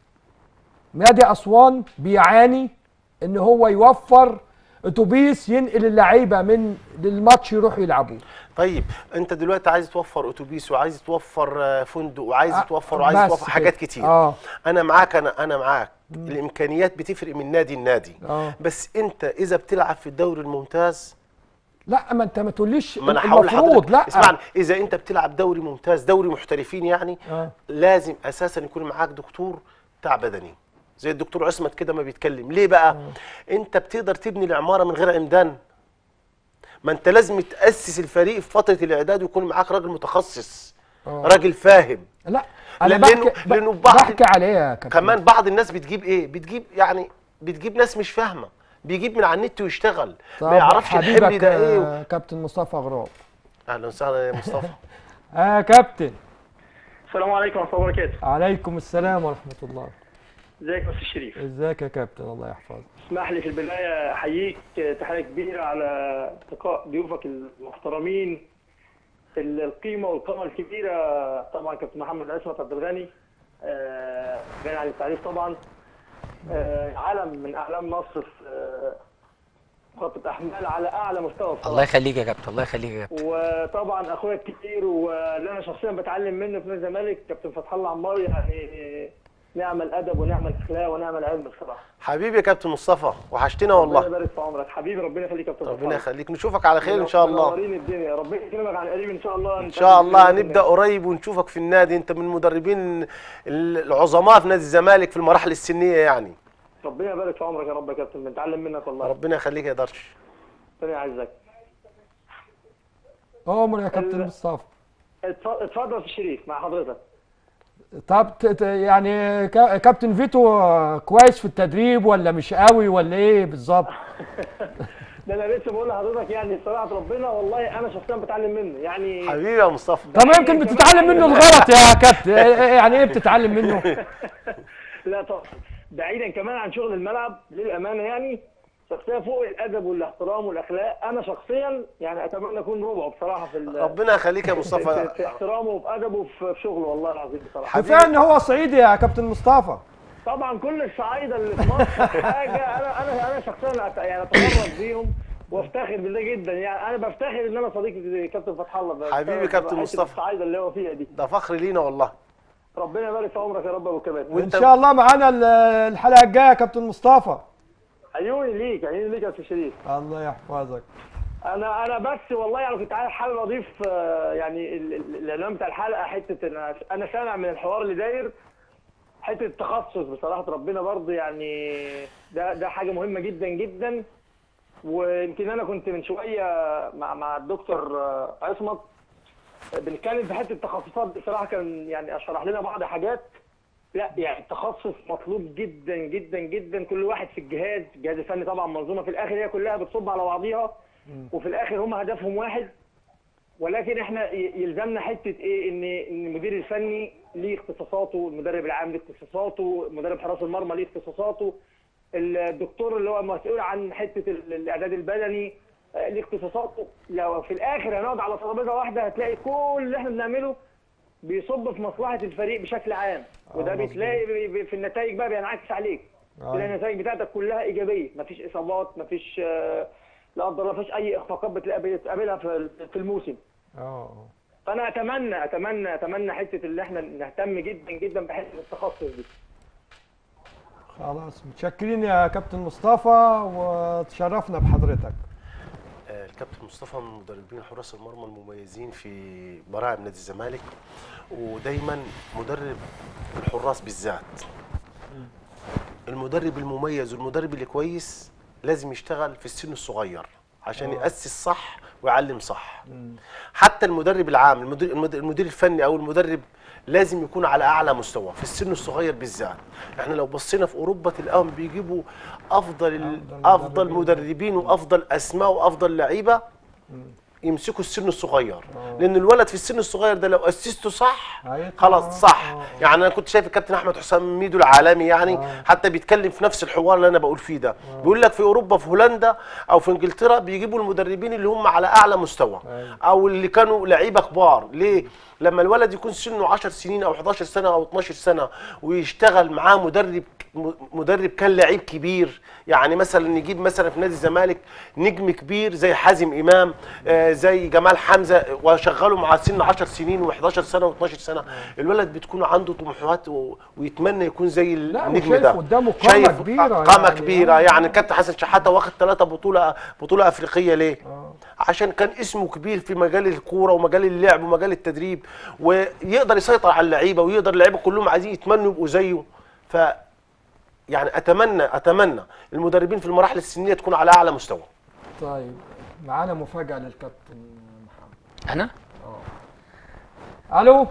نادي اسوان بيعاني ان هو يوفر اتوبيس ينقل اللعيبه من للماتش يروحوا يلعبوه طيب انت دلوقتي عايز توفر اتوبيس وعايز توفر آه، فندق وعايز آه، توفر وعايز بس توفر كده. حاجات كتير اه انا معاك انا انا معاك الامكانيات بتفرق من نادي لنادي اه بس انت اذا بتلعب في الدوري الممتاز لا ما انت ما تقوليش ما انا هقول المفروض لحضرتك لا اسمعني اذا انت بتلعب دوري ممتاز دوري محترفين يعني آه. لازم اساسا يكون معاك دكتور بتاع بدني زي الدكتور عصمت كده ما بيتكلم ليه بقى انت بتقدر تبني العماره من غير عمدان ما انت لازم تاسس الفريق في فتره الاعداد ويكون معاك راجل متخصص آه. راجل فاهم لا انا لأنه- بحكي لأنه ب- بعض- بحكي عليه يا كابتن كمان بعض الناس بتجيب ايه بتجيب يعني بتجيب ناس مش فاهمه بيجيب من على النت ويشتغل طب ما يعرفش الحبل حبيبك ده ايه و... آه، كابتن مصطفى غراب اهلا وسهلا يا مصطفى اه كابتن السلام عليكم ورحمة الله وبركاته. عليكم السلام ورحمه الله ازيك يا استاذ شريف؟ ازيك يا كابتن الله يحفظك اسمح لي في البداية احييك تحية كبيرة على التقاء ضيوفك المحترمين ال- القيمة والقامة الكبيرة طبعا كابتن محمد عصمت عبد الغني آه، غني عن التعريف طبعا آه، علم من اعلام مصر في آه، مخطط احمال على اعلى مستوى بصراحة. الله يخليك يا كابتن الله يخليك يا كابتن وطبعا اخويا الكبير واللي انا شخصيا بتعلم منه في نادي الزمالك كابتن فتح الله عمار يعني نعم الادب ونعم الاخلاق ونعم العلم بصراحه حبيبي يا كابتن مصطفى وحشتنا ربنا والله يبارك في عمرك حبيبي ربنا يخليك يا كابتن ربنا فتح يخليك نشوفك على خير ان شاء الله منورين الدنيا ربنا يكرمك عن قريب ان شاء الله ان شاء الله هنبدا قريب ونشوفك في النادي انت من المدربين العظماء في نادي الزمالك في المراحل السنيه يعني ربنا يبارك في عمرك يا رب يا كابتن بنتعلم منك والله ربنا يخليك يا درش ربنا يعزك عمر يا كابتن ال- مصطفى اتف- اتفضل في الشريف مع حضرتك طب ت- ت- يعني كا- كابتن فيتو آه، كويس في التدريب ولا مش قوي ولا ايه بالظبط ده انا لسه بقول لحضرتك يعني صراحه ربنا والله انا شخصيا بتعلم منه يعني حبيبي يا مصطفى طب يمكن بتتعلم منه الغلط يا كابتن إيه- إيه- يعني ايه بتتعلم منه لا طبعا بعيدا كمان عن شغل الملعب للامانه يعني شخصيه فوق الادب والاحترام والاخلاق انا شخصيا يعني اتمنى اكون ربعه بصراحه في ال- ربنا يخليك يا في, في, مصطفى في احترامه وفي ادبه وفي في شغله والله العظيم بصراحه حبيبي. كفايه ان هو صعيدي يا كابتن مصطفى طبعا كل الصعايده اللي في مصر حاجه انا انا انا شخصيا أت- يعني اتمرد بيهم وافتخر بده جدا يعني انا بفتخر ان انا صديق كابتن فتح الله بفتخر حبيبي كابتن بحتة مصطفى. الصعايده اللي هو فيها دي ده فخر لينا والله ربنا يبارك في عمرك يا رب يا ابو كمال ان شاء الله معانا ال- الحلقه الجايه يا كابتن مصطفى عيوني ليك عيوني ليك يا استاذ شريف الله يحفظك انا انا بس والله يعني كنت عايز حابب اضيف آه، يعني ال- ال- العنوان بتاع الحلقه حته ان انا سامع من الحوار اللي داير حته التخصص بصراحه ربنا برضه يعني ده ده حاجه مهمه جدا جدا ويمكن انا كنت من شويه مع مع الدكتور آه، عصمت بنتكلم في حته التخصصات دي بصراحه كان يعني اشرح لنا بعض حاجات لا يعني التخصص مطلوب جدا جدا جدا كل واحد في الجهاز الجهاز الفني طبعا منظومه في الاخر هي كلها بتصب على بعضيها وفي الاخر هم هدفهم واحد ولكن احنا ي- يلزمنا حته ايه ان ان المدير الفني ليه اختصاصاته المدرب العام ليه اختصاصاته مدرب حراس المرمى ليه اختصاصاته الدكتور اللي هو مسؤول عن حته ال- الاعداد البدني آه، ليه اختصاصاته لو في الاخر هنقعد على ترابيزه واحده هتلاقي كل اللي احنا بنعمله بيصب في مصلحه الفريق بشكل عام وده مظبوط. بتلاقي بي- بي- في النتائج بقى بينعكس عليك أيوة. تلاقي النتائج بتاعتك كلها ايجابيه مفيش اصابات مفيش آه، لا قدر الله مفيش اي اخفاقات بتلاقي بتقابلها في في الموسم اه فانا اتمنى اتمنى اتمنى حته اللي احنا نهتم جدا جدا بحته التخصص دي خلاص متشكرين يا كابتن مصطفى وتشرفنا بحضرتك آه، الكابتن مصطفى من مدربين حراس المرمى المميزين في براعم نادي الزمالك ودايما مدرب الحراس بالذات المدرب المميز والمدرب اللي كويس لازم يشتغل في السن الصغير عشان يأسس صح ويعلم صح حتى المدرب العام المدير, المدير, المدير الفني او المدرب لازم يكون على اعلى مستوى في السن الصغير بالذات احنا لو بصينا في اوروبا تلاقيهم بيجيبوا افضل ال- أفضل افضل مدربين. مدربين وافضل اسماء وافضل لعيبه يمسكوا السن الصغير لان الولد في السن الصغير ده لو اسسته صح هيطلع- خلاص صح آه، آه. يعني انا كنت شايف الكابتن احمد حسام ميدو العالمي يعني حتى بيتكلم في نفس الحوار اللي انا بقول فيه ده بيقول لك في اوروبا في هولندا او في انجلترا بيجيبوا المدربين اللي هم على اعلى مستوى أيوة. او اللي كانوا لعيبه كبار ليه لما الولد يكون سنه 10 سنين او 11 سنه او 12 سنه ويشتغل معاه مدرب م- مدرب كان لعيب كبير يعني مثلا نجيب مثلا في نادي الزمالك نجم كبير زي حازم امام آه زي جمال حمزه وشغله مع سن 10 سنين و11 سنه و12 سنه الولد بتكون عنده طموحات و... ويتمنى يكون زي لا، النجم وشايف ده قدامه قامة شايف كبيرة قامه يعني. كبيره آه. يعني كابتن حسن شحاته واخد ثلاثه بطوله بطوله افريقيه ليه آه. عشان كان اسمه كبير في مجال الكوره ومجال اللعب ومجال التدريب ويقدر يسيطر على اللعيبه ويقدر اللعيبه كلهم عايزين يتمنوا يبقوا زيه ف يعني اتمنى اتمنى المدربين في المراحل السنيه تكون على اعلى مستوى طيب معانا مفاجاه للكابتن محمد انا الو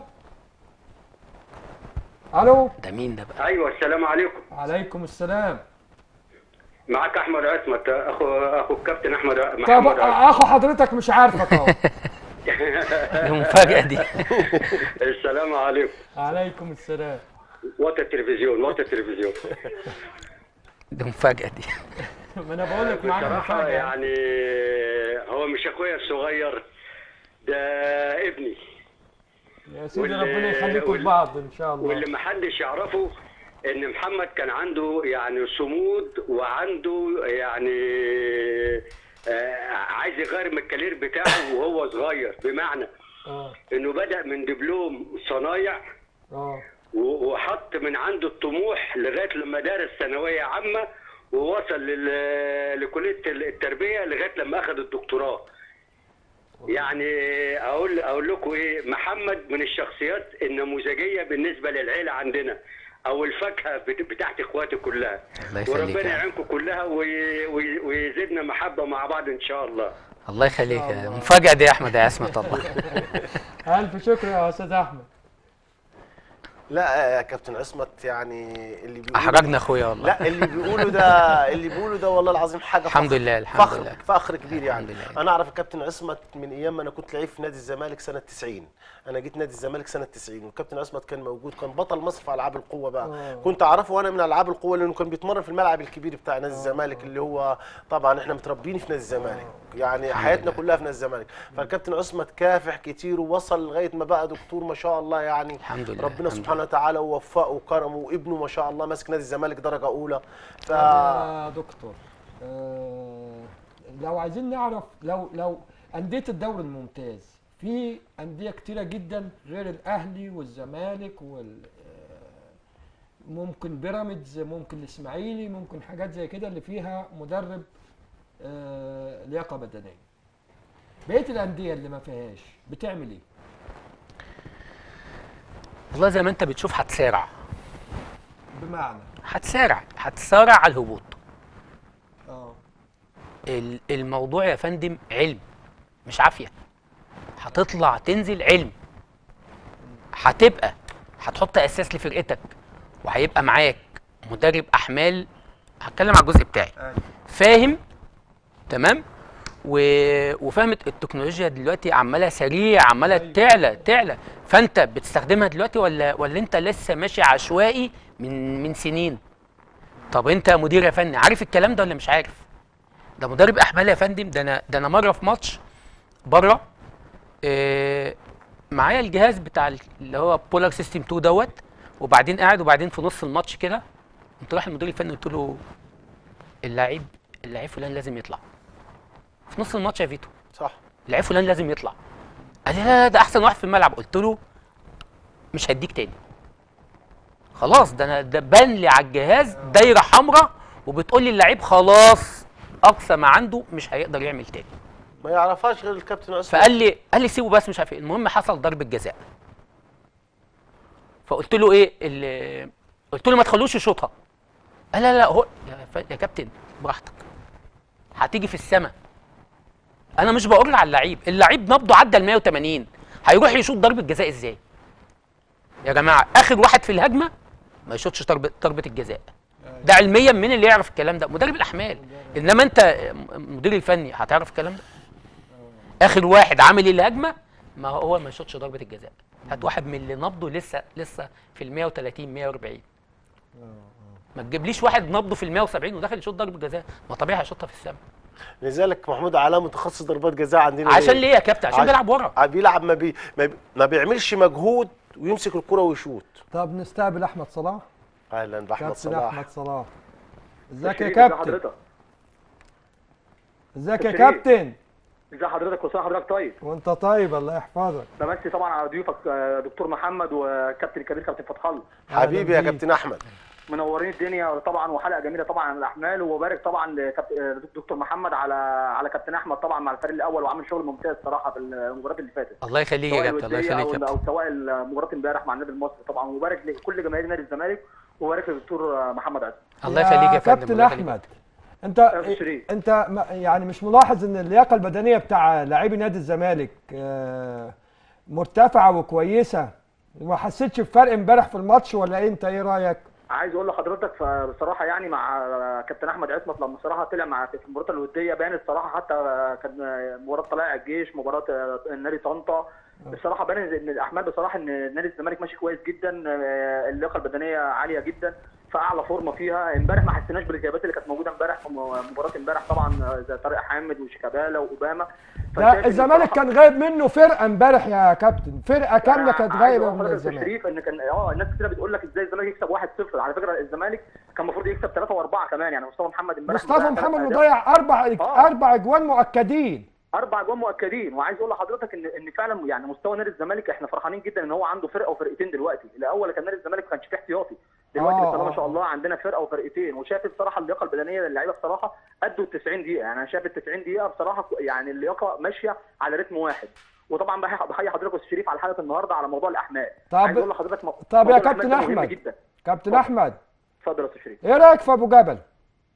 الو ده مين ده بقى ايوه السلام عليكم عليكم السلام معك احمد عصمت اخو اخو الكابتن احمد طب محمد عصمت. اخو حضرتك مش عارفك اهو دي المفاجأة دي السلام عليكم عليكم السلام وطي التلفزيون وطي التلفزيون دي المفاجأة دي ما انا بقول لك معانا بصراحه مفاجاه يعني هو مش اخويا الصغير ده ابني يا سيدي واللي- ربنا يخليكم واللي- لبعض ان شاء الله واللي محدش يعرفه ان محمد كان عنده يعني صمود وعنده يعني آه عايز يغير من الكارير بتاعه وهو صغير بمعنى اه انه بدا من دبلوم صنايع اه و- وحط من عنده الطموح لغايه لما درس ثانويه عامه ووصل لل- لكليه التربيه لغايه لما اخذ الدكتوراه. يعني اقول اقول لكم ايه محمد من الشخصيات النموذجيه بالنسبه للعيله عندنا او الفاكهه بت- بتاعت اخواتي كلها الله يخليك وربنا يا عم. يعينكم كلها وي- وي- ويزيدنا محبه مع بعض ان شاء الله الله يخليك يا مفاجأة دي يا احمد يا عصمت الله الف شكر يا استاذ احمد لا يا كابتن عصمت يعني اللي بيقولوا احرجنا اخويا والله لا اللي بيقولوا ده اللي بيقولوا ده والله العظيم حاجه الحمد فخر. لله الحمد فخر لله فخر كبير يعني الحمد لله. انا اعرف الكابتن عصمت من ايام ما انا كنت لعيب في نادي الزمالك سنه 90 انا جيت نادي الزمالك سنه 90 والكابتن عصمت كان موجود كان بطل مصر في العاب القوه بقى آه. كنت اعرفه وانا من العاب القوه لانه كان بيتمرن في الملعب الكبير بتاع نادي الزمالك اللي هو طبعا احنا متربيين في نادي الزمالك يعني حياتنا كلها في نادي الزمالك فالكابتن عصمت كافح كتير ووصل لغايه ما بقى دكتور ما شاء الله يعني الحمد لله ربنا الحمد سبحانه وتعالى ووفقه وكرمه وابنه ما شاء الله ماسك نادي الزمالك درجه اولى ف يا دكتور آه لو عايزين نعرف لو لو انديه الدوري الممتاز في انديه كتيره جدا غير الاهلي والزمالك وال آه، ممكن بيراميدز ممكن الاسماعيلي ممكن حاجات زي كده اللي فيها مدرب آه لياقه بدنيه بقيه الانديه اللي ما فيهاش بتعمل ايه والله زي ما انت بتشوف هتسارع بمعنى هتسارع هتسارع على الهبوط اه ال- الموضوع يا فندم علم مش عافيه هتطلع تنزل علم هتبقى هتحط اساس لفرقتك وهيبقى معاك مدرب احمال هتكلم على الجزء بتاعي فاهم تمام و... وفاهم التكنولوجيا دلوقتي عماله سريع عماله تعلى تعلى فانت بتستخدمها دلوقتي ولا ولا انت لسه ماشي عشوائي من من سنين طب انت مدير يا فني عارف الكلام ده ولا مش عارف ده مدرب احمال يا فندم ده انا ده انا مره في ماتش بره آه معايا الجهاز بتاع ال- اللي هو بولار سيستم 2 دوت وبعدين قاعد وبعدين في نص الماتش كده قمت رايح المدير الفني قلت له اللعيب اللعيب فلان لازم يطلع في نص الماتش يا فيتو صح اللعيب فلان لازم يطلع قال لي لا لا ده احسن واحد في الملعب قلت له مش هديك تاني خلاص ده انا ده بان لي على الجهاز دايره حمراء وبتقول لي اللعيب خلاص اقصى ما عنده مش هيقدر يعمل تاني ما يعرفهاش غير الكابتن عصمت فقال لي قال لي سيبه بس مش عارف ايه المهم حصل ضربه جزاء فقلت له ايه اللي قلت له ما تخلوش يشوطها قال لا لا هو يا, ف... يا كابتن براحتك هتيجي في السماء انا مش بقول على اللعيب اللعيب نبضه عدى ال 180 هيروح يشوط ضربه جزاء ازاي يا جماعه اخر واحد في الهجمه ما يشوطش ضربه ضربه الجزاء ده علميا مين اللي يعرف الكلام ده مدرب الاحمال انما انت مدير الفني هتعرف الكلام ده اخر واحد عامل الهجمه ما هو ما يشوطش ضربه الجزاء هات واحد من اللي نبضه لسه لسه في ال 130 140 ما تجيبليش واحد نبضه في ال 170 وداخل يشوط ضربه جزاء ما طبيعي هيشوطها في السماء لذلك محمود علاء متخصص ضربات جزاء عندنا عشان ليه يا كابتن عشان عش- بيلعب ورا ع- بيلعب ما, بي... ما, بي... ما بيعملش مجهود ويمسك الكرة ويشوط طب نستقبل احمد صلاح اهلا باحمد كابتن صلاح احمد صلاح ازيك يا ازي كابتن حضرتك ازيك يا شريف. كابتن ازي حضرتك وصحة حضرتك طيب وانت طيب الله يحفظك بمسي طبعا على ضيوفك آه، دكتور محمد وكابتن الكبير كابتن فتح الله حبيبي يا أهلاً بيك. كابتن احمد منورين الدنيا طبعا وحلقه جميله طبعا عن الاحمال وبارك طبعا لكابتن دكتور محمد على على كابتن احمد طبعا مع الفريق الاول وعامل شغل ممتاز صراحه في المباريات اللي فاتت الله يخليك يا سواء كابتن الله الودية يخليك يا او كابتن او سواء مباراه امبارح مع النادي المصري طبعا وبارك لكل جماهير نادي الزمالك وبارك للدكتور محمد عزمي الله يخليك يا فندم كابتن الله يخليك. احمد انت أهلا شريف. انت ما- يعني مش ملاحظ ان اللياقه البدنيه بتاع لاعبي نادي الزمالك آه، مرتفعه وكويسه وما حسيتش بفرق امبارح في الماتش ولا إيه؟ انت ايه رايك عايز اقول لحضرتك فبصراحه يعني مع كابتن احمد عصمت لما صراحه طلع مع في المباراه الوديه بانت صراحه حتى كان مباراه طلائع الجيش مباراه النادي طنطا بصراحه بان ان الاحمال بصراحه ان نادي الزمالك ماشي كويس جدا اللياقه البدنيه عاليه جدا في اعلى فورمه فيها امبارح ما حسيناش بالاجابات اللي كانت موجوده امبارح في مباراه امبارح طبعا زي طارق حامد وشيكابالا واوباما فشايف لا إن الزمالك بصراحة- كان غايب منه فرقه امبارح يا كابتن فرقه كامله كانت عايز غايبه أقول من لحضرتك يا الزمالك شريف ان كان اه الناس كتير بتقول لك ازاي الزمالك يكسب 1-0 على فكره الزمالك كان المفروض يكسب 3 و4 كمان يعني مصطفى محمد امبارح مصطفى مضيع محمد ثلاث أهداف. مضيع اربع آه. اربع اجوان مؤكدين اربع جوان مؤكدين وعايز اقول لحضرتك ان ان فعلا يعني مستوى نادي الزمالك احنا فرحانين جدا ان هو عنده فرقه وفرقتين دلوقتي الاول كان نادي الزمالك ما كانش فيه احتياطي دلوقتي آه، بسم الله آه. ما شاء الله عندنا فرقه وفرقتين وشايف بصراحه اللياقه البدنيه للعيبه بصراحه ادوا ال 90 دقيقه يعني انا شايف ال 90 دقيقه بصراحه يعني اللياقه ماشيه على رتم واحد وطبعا بحيي بحيي حضرتك يا أستاذ شريف على حلقه النهارده على موضوع الاحمال طب- عايز اقول لحضرتك م- طب يا موضوع كابتن الأحمال ده مهم أحمد. جدا كابتن اتفضل. احمد اتفضل يا استاذ شريف ايه رايك في ابو جبل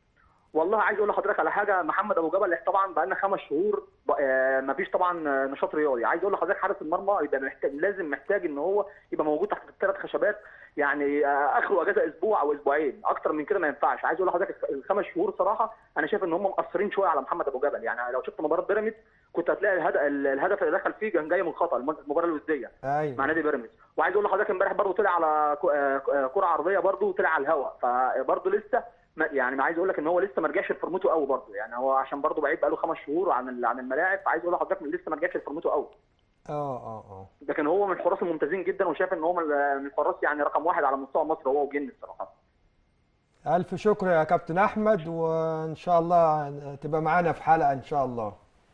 والله عايز اقول لحضرتك على حاجه محمد ابو جبل إحنا طبعا بقى لنا خمس شهور ما فيش طبعا آه، نشاط رياضي عايز اقول لحضرتك حارس المرمى يبقى محتاج لازم محتاج ان هو يبقى موجود تحت الثلاث خشبات يعني آه، اخره اجازه اسبوع او اسبوعين اكتر من كده ما ينفعش عايز اقول لحضرتك الخمس شهور صراحه انا شايف ان هم مقصرين شويه على محمد ابو جبل يعني لو شفت مباراه بيراميدز كنت هتلاقي الهدف الهدف اللي دخل فيه كان جاي من خطا المباراه الوديه مع ايوه نادي بيراميدز وعايز اقول لحضرتك امبارح برضه طلع على كو- آه، آه، كره عرضيه برضه وطلع على الهواء فبرضه لسه ما- يعني عايز اقول لك ان هو لسه ما رجعش لفورمته قوي برضه يعني هو عشان برضه بعيد بقاله خمس شهور عن ال- عن الملاعب فعايز اقول لحضرتك إن لسه ما رجعش لفورمته قوي اه اه اه لكن هو من الحراس الممتازين جدا وشايف ان هو من من الحراس يعني رقم واحد على مستوى مصر هو وجن الصراحه الف شكر يا كابتن احمد وان شاء الله تبقى معانا في حلقه ان شاء الله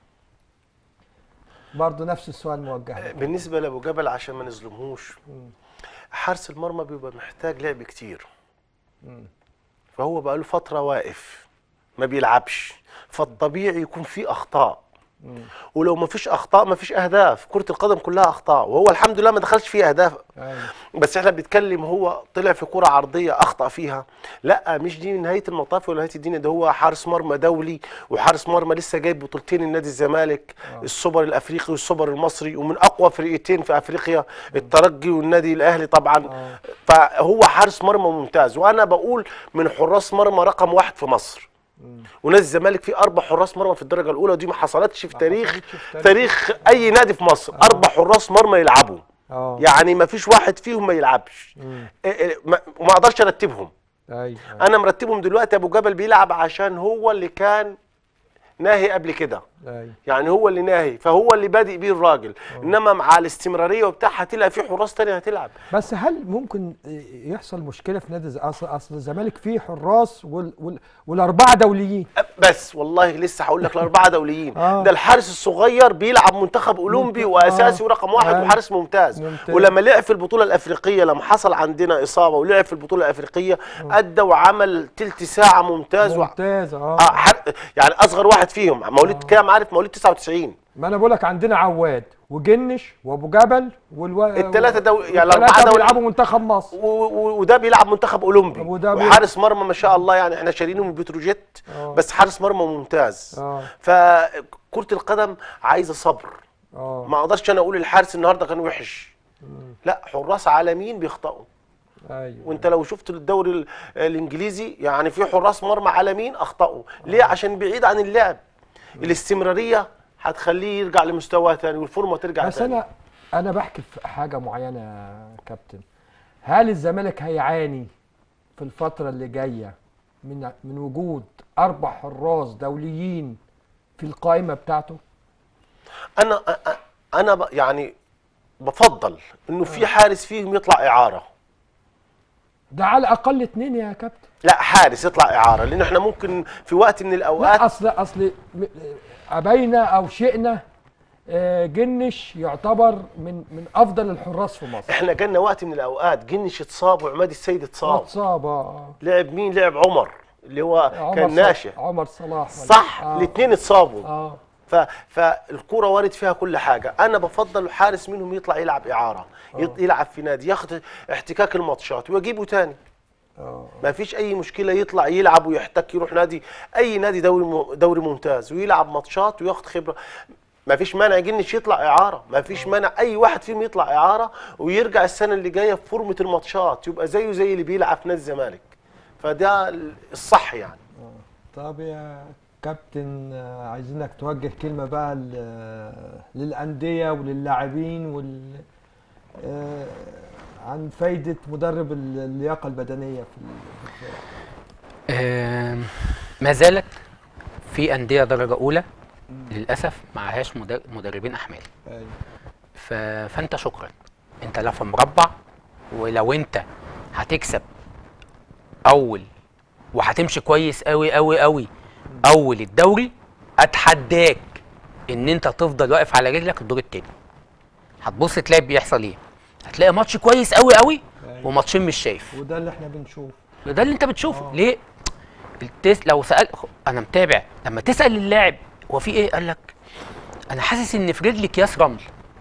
برضه نفس السؤال موجه لك. بالنسبه لابو جبل عشان ما نظلمهوش حارس المرمى بيبقى محتاج لعب كتير فهو بقى له فتره واقف ما بيلعبش فالطبيعي يكون في اخطاء ولو ما فيش اخطاء ما فيش اهداف كره القدم كلها اخطاء وهو الحمد لله ما دخلش فيه اهداف ايوه بس احنا بنتكلم هو طلع في كرة عرضية أخطأ فيها لا مش دي نهاية المطاف ولا نهاية الدنيا ده هو حارس مرمى دولي وحارس مرمى لسه جايب بطولتين النادي الزمالك السوبر الأفريقي والسوبر المصري ومن أقوى فرقتين في أفريقيا الترجي والنادي الأهلي طبعا فهو حارس مرمى ممتاز وأنا بقول من حراس مرمى رقم واحد في مصر ونادي الزمالك فيه اربع حراس مرمى في الدرجه الاولى ودي ما حصلتش في تاريخ حصلتش في تاريخ اي نادي في مصر اربع حراس مرمى يلعبوا اه يعني ما فيش واحد فيهم ما يلعبش إيه إيه ما وما اقدرش ارتبهم ايوه انا مرتبهم دلوقتي ابو جبل بيلعب عشان هو اللي كان ناهي قبل كده ايوه يعني هو اللي ناهي فهو اللي بادئ بيه الراجل انما مع الاستمراريه وبتاع هتلاقي في حراس تانية هتلعب بس هل ممكن يحصل مشكله في نادي ز- اصل اصل الزمالك فيه حراس وال وال والاربعه دوليين بس والله لسه هقول لك الاربعه دوليين آه. ده الحارس الصغير بيلعب منتخب اولمبي منت- واساسي آه. ورقم واحد آه. وحارس ممتاز. ممتاز. ولما لعب في البطوله الافريقيه لما حصل عندنا اصابه ولعب في البطوله الافريقيه ادى وعمل تلت ساعه ممتاز و... ممتاز اه آه حر... يعني اصغر واحد فيهم مواليد كام عارف مواليد 99 ما انا بقول لك عندنا عواد وجنش وابو جبل والو... التلاتة دو- يعني الثلاثه الأربعة دول- بيلعبوا منتخب مصر و... و... وده بيلعب منتخب اولمبي وده بيلعب- وحارس مرمى ما شاء الله يعني احنا شارينه من بتروجيت آه. بس حارس مرمى ممتاز اه فكره القدم عايزه صبر اه ما اقدرش انا اقول الحارس النهارده كان وحش لا حراس عالميين بيخطئوا ايوه وانت لو شفت الدوري ال- الانجليزي يعني في حراس مرمى عالميين اخطاوا ليه عشان بعيد عن اللعب الاستمراريه هتخليه يرجع لمستواه تاني والفورمه ترجع بس تاني انا انا بحكي في حاجه معينه يا كابتن هل الزمالك هيعاني في الفتره اللي جايه من من وجود اربع حراس دوليين في القائمه بتاعته انا أ- أ- انا ب- يعني بفضل انه في حارس فيهم يطلع اعاره ده على الاقل اتنين يا كابتن لا حارس يطلع اعاره لان احنا ممكن في وقت من الاوقات لا اصل اصل م- ابينا او شئنا آه، جنش يعتبر من من افضل الحراس في مصر احنا جالنا وقت من الاوقات جنش اتصاب وعماد السيد اتصاب اتصاب اه لعب مين لعب عمر اللي هو عمر كان ص- ناشئ عمر صلاح ولا- صح آه. الاثنين اتصابوا اه ف... فالكرة وارد فيها كل حاجة أنا بفضل حارس منهم يطلع يلعب إعارة يط- يلعب في نادي ياخد احتكاك الماتشات ويجيبه تاني اه ما فيش أي مشكلة يطلع يلعب ويحتك يروح نادي أي نادي دوري م... دوري ممتاز ويلعب ماتشات وياخد خبرة ما فيش مانع جنش يطلع إعارة ما فيش مانع أي واحد فيهم يطلع إعارة ويرجع السنة اللي جاية في فورمة الماتشات يبقى زيه زي اللي بيلعب في نادي الزمالك فده الصح يعني طب يا كابتن آه، عايزينك توجه كلمة بقى ل- للأندية وللاعبين وال آه، عن فايدة مدرب ال- اللياقة البدنية في ال- في الفرق. آم، ما زالت في أندية درجة أولى للأسف معهاش مدر- مدربين أحمال أيوة. ف... فأنت شكرا أنت لا في مربع ولو أنت هتكسب أول وهتمشي كويس أوي أوي أوي أول الدوري أتحداك إن أنت تفضل واقف على رجلك الدور التاني هتبص تلاقي بيحصل إيه هتلاقي ماتش كويس أوي أوي أيوة. وماتشين مش شايف وده اللي احنا بنشوفه ده اللي انت بتشوفه ليه التس لو سال انا متابع لما تسال اللاعب هو في ايه قال لك انا حاسس ان في رجلي اكياس رمل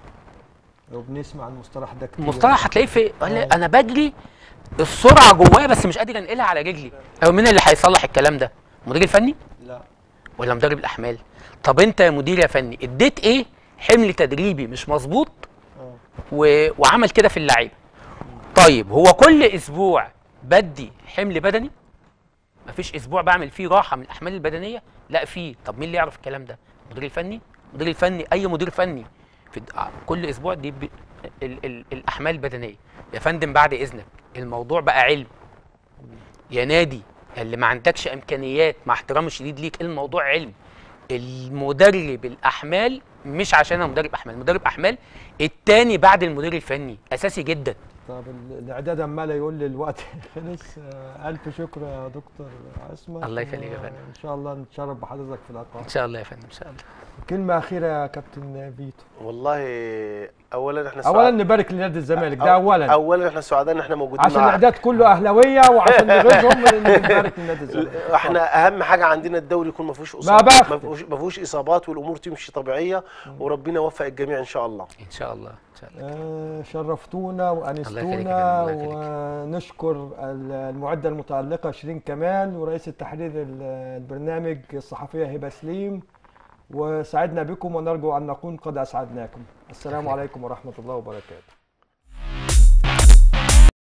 وبنسمع المصطلح ده كتير المصطلح هتلاقيه في قال لي آه. انا بجري السرعه جوايا بس مش قادر انقلها على رجلي او مين اللي هيصلح الكلام ده المدير الفني لا ولا مدرب الاحمال طب انت يا مدير يا فني اديت ايه حمل تدريبي مش مظبوط و... وعمل كده في اللعيبه طيب هو كل اسبوع بدي حمل بدني مفيش اسبوع بعمل فيه راحه من الاحمال البدنيه لا فيه طب مين اللي يعرف الكلام ده المدير الفني المدير الفني اي مدير فني في الد- آه، كل اسبوع دي ب... ال... ال... الاحمال البدنيه يا فندم بعد اذنك الموضوع بقى علم يا نادي اللي ما عندكش امكانيات مع احترامي الشديد ليك الموضوع علم المدرب الاحمال مش عشان انا مدرب احمال مدرب احمال التاني بعد المدير الفني اساسي جدا طب ال- الاعداد عمال يقول لي الوقت خلص آه، الف شكر يا دكتور عصمت الله يخليك يا و- فندم. ان شاء الله نتشرف بحضرتك في اللقاء ان شاء الله يا فندم ان شاء الله كلمه اخيره يا كابتن فيتو والله اولا احنا اولا سعد- نبارك لنادي الزمالك أو- ده اولا اولا احنا سعداء ان احنا موجودين عشان معاك. الاعداد كله اهلاويه وعشان نغيظهم نبارك لنادي الزمالك احنا اهم حاجه عندنا الدوري يكون ما فيهوش ما اصابات بختم. ما فيهوش ما فيهوش اصابات والامور تمشي طبيعيه وربنا يوفق الجميع ان شاء الله ان شاء الله ان شاء الله آه، شرفتونا الله يخليك يا وانستونا فندم، الله يخليك. ونشكر ال- المعده المتالقه شيرين كمال ورئيس التحرير ال- البرنامج الصحفيه هبه سليم وسعدنا بكم ونرجو ان نكون قد اسعدناكم السلام أهلا. عليكم ورحمه الله وبركاته